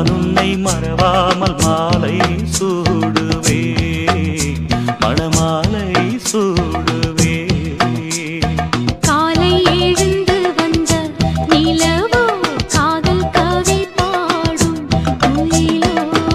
நான் உன்னை மறவாமல் மாலை சூடுவே மணமாலை சூடுவே காலை எழுந்து வந்த நிலவோ காதல் கவி பாடும் குயிலோ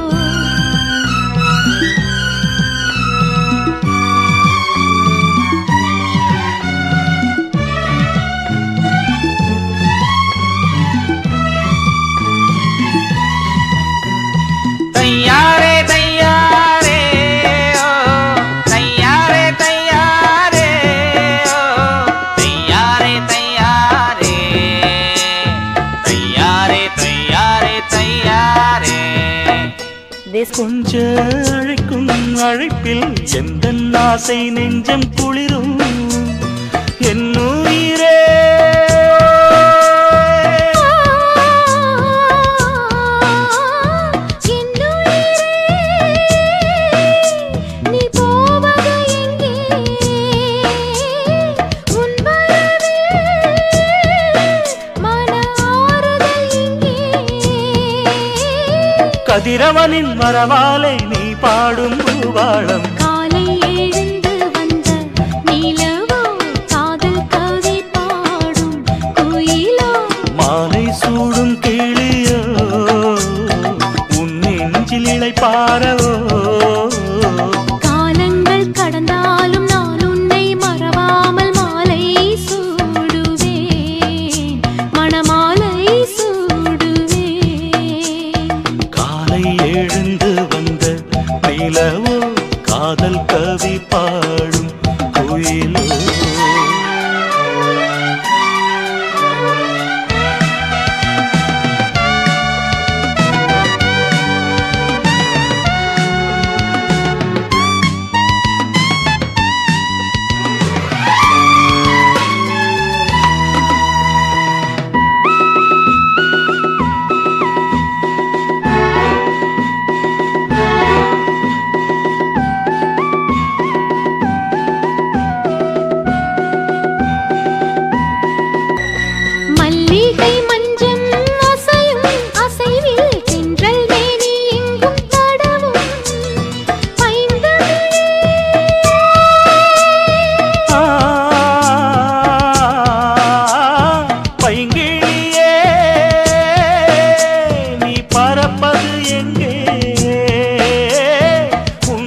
தையாரே தையாரே ஓ தையாரே தையாரே ஓ தையாரே தையாரே தையாரே தையாரே தையாரே கொஞ்ச அழைக்கும் அழைப்பில் எந்த ஆசை நெஞ்சம் குளிரும் என் உயிரே நீ போவது எங்கே உன் வரவில் மன ஆறுதல் எங்கே கதிரவனின் வரவாலை நீ பாடும் பூவாளம் காலை எழுந்து வந்த நிலவோ காதல் கவி பாடும் குயிலோ மாலை சூடும் கிளியோ உன் நெஞ்சில் இளைப்பாரவோ காலங்கள் கடந்தாலும் நான் உன்னை மறவாமல் மாலை சூடுவேன் மணமாலை சூடுவேன் காலை எழுந்து வந்த நிலவோ காதல் கவி பாடும் குயிலோ மல்லிகை மஞ்சம் அசையும் அசைவில் தென்றல் மேனி எங்கும் தடவும் பைந்தமிழே ஆ, பைங்கிழியே நீ பறப்பது எங்கே உன்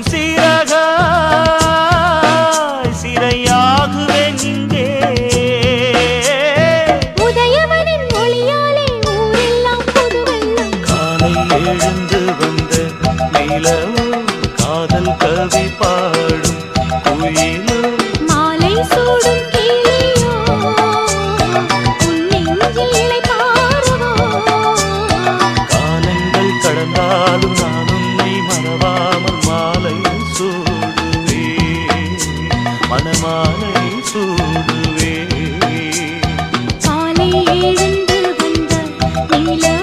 சீரகாய் சிறையாகுவேன் இங்கே உதயவனின் ஒளியாலே ஊரெல்லாம் புதுவெள்ளம் காலை எழுந்து வந்த நிலவோ காதல் கவி பாடும் குயிலோ மாலை சூடும் கிளியோ உன் நெஞ்சில் இளைப்பாறுவோ காலங்கள் கடந்தாலும் நான் உன்னை மறவாமல் மாலை சூடுவே மணமாலை சூடுவே காலை எழுந்து வந்த நிலவோ